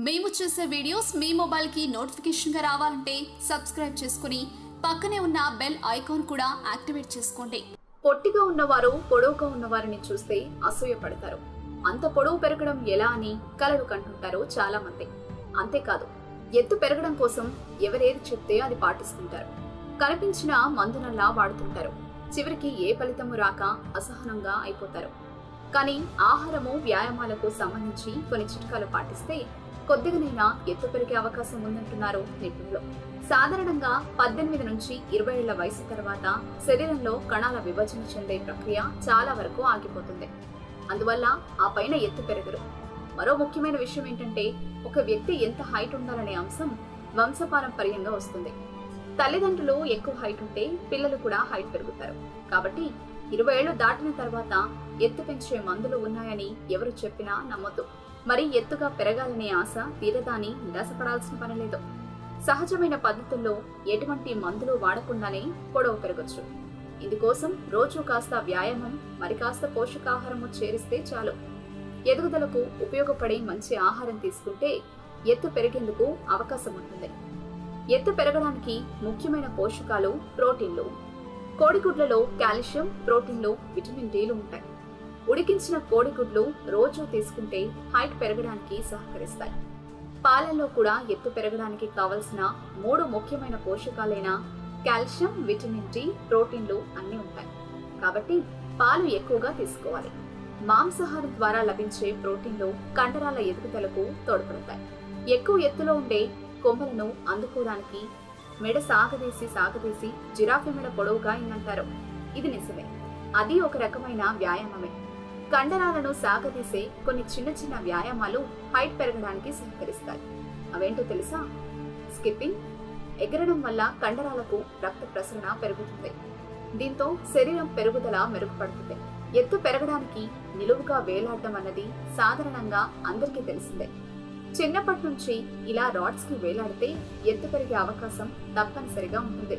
మేము చేసే వీడియోస్ మీ మొబైల్కి నోటిఫికేషన్గా రావాలంటే సబ్స్క్రైబ్ చేసుకుని పక్కనే ఉన్న బెల్ ఐకాన్ కూడా యాక్టివేట్ చేసుకోండి పొట్టిగా ఉన్నవారు పొడవుగా ఉన్నవారిని చూస్తే అసూయపడతారు అంత పొడవు పెరగడం ఎలా అని కలలు కంటుంటారు చాలా మంది అంతేకాదు ఎత్తు పెరగడం కోసం ఎవరేది చెప్తే అది పాటిస్తుంటారు కనిపించిన మందునల్లా వాడుతుంటారు చివరికి ఏ ఫలితము రాక అసహనంగా అయిపోతారు కానీ ఆహారము వ్యాయామాలకు సంబంధించి కొన్ని చిట్కాలు పాటిస్తే కొద్దిగానైనా ఎత్తు పెరిగే అవకాశం ఉందంటున్నారు నిపుణులు సాధారణంగా పద్దెనిమిది నుంచి ఇరవై ఏళ్ల వయసు తర్వాత శరీరంలో కణాల విభజన చెందే ప్రక్రియ చాలా వరకు ఆగిపోతుంది అందువల్ల ఆ పైన ఎత్తు పెరగరు మరో ముఖ్యమైన విషయం ఏంటంటే ఒక వ్యక్తి ఎంత హైట్ ఉండాలనే అంశం వంశపారంపర్యంగా వస్తుంది తల్లిదండ్రులు ఎక్కువ హైట్ ఉంటే పిల్లలు కూడా హైట్ పెరుగుతారు కాబట్టి ఇరవై ఏళ్లు దాటిన తర్వాత ఎత్తు పెంచే మందులు ఉన్నాయని ఎవరు చెప్పినా నమ్మొద్దు మరి ఎత్తుగా పెరగాలనే ఆశ తీరదాని నిరాశపడాల్సిన పని లేదు సహజమైన పద్ధతుల్లో ఎటువంటి మందులు వాడకుండానే పొడవు పెరగచ్చు ఇందుకోసం రోజు కాస్త వ్యాయామం మరి కాస్త పోషకాహారము చేరిస్తే చాలు ఎదుగుదలకు ఉపయోగపడే మంచి ఆహారం తీసుకుంటే ఎత్తు పెరిగేందుకు అవకాశం ఉంటుంది ఎత్తు పెరగడానికి ముఖ్యమైన పోషకాలు ప్రోటీన్లు కోడిగుడ్లలో కాల్షియం ప్రోటీన్లు విటమిన్ డీలు ఉంటాయి ఉడికించిన కోడిగుడ్లు రోజు తీసుకుంటే హైట్ పెరగడానికి సహకరిస్తాయి పాలల్లో కూడా ఎత్తు పెరగడానికి కావలసిన మూడు ముఖ్యమైన పోషకాలైన కాల్షియం విటమిన్ డి ప్రోటీన్లు అన్నీ ఉంటాయి కాబట్టి పాలు ఎక్కువగా తీసుకోవాలి మాంసాహారం ద్వారా లభించే ప్రోటీన్లు కండరాల ఎదుగుదలకు తోడ్పడతాయి ఎక్కువ ఎత్తులో ఉండే కొమ్మలను అందుకోవడానికి మెడ సాగదీసి సాగదీసి జిరాఫీ మెడ పొడవుగా అయిందంటారు ఇది నిజమే అది ఒక రకమైన వ్యాయామమే కండరాలను సాగదీసే కొన్ని చిన్న చిన్న వ్యాయామాలు హైట్ పెరగడానికి సహకరిస్తాయి అవేంటో తెలుసా స్కిప్పింగ్ ఎగరడం వల్ల కండరాలకు రక్త ప్రసరణ పెరుగుతుంది దీంతో శరీరం పెరుగుదల మెరుగుపడుతుంది ఎత్తు పెరగడానికి నిలువుగా వేలాడడం అన్నది సాధారణంగా అందరికీ తెలిసిందే చిన్నప్పటి నుంచి ఇలా రాడ్స్ కి వేలాడితే ఎత్తు పెరిగే అవకాశం తప్పనిసరిగా ఉంటుంది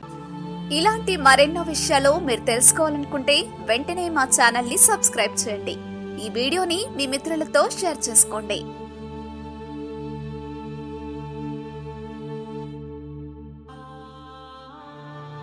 ఇలాంటి మరెన్నో విషయాలు మీరు తెలుసుకోవాలనుకుంటే వెంటనే మా ఛానల్ ని సబ్స్క్రైబ్ చేయండి ఈ వీడియోని మీ మిత్రులతో షేర్ చేసుకోండి